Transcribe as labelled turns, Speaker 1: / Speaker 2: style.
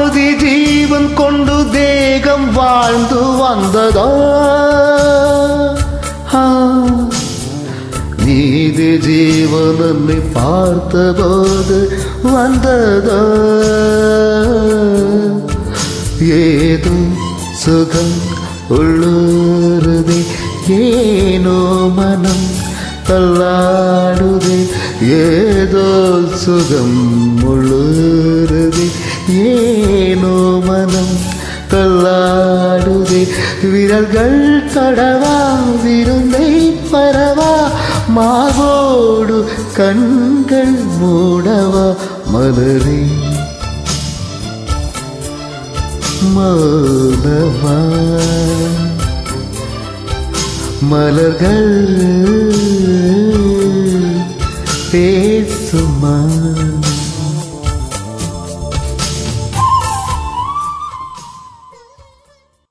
Speaker 1: பாதி ஜீவன் கொண்டு தேகம் வாழ்ந்து வந்ததா ஆ, நீதி ஜீவன் என்னை பார்த்தபோது வந்ததா ஏதோ சுகம் உள்ளூருதே ஏனோ மனம் தள்ளாடுதே ஏதோ சுகம் உள்ளூருதே ஏனோ மனம் தள்ளாடுதே விரல்கள் தடவா விருந்தை பரவா மாவோடு கண்கள் மூடவா மலரே மௌனமா மலர்கள் பேசுமா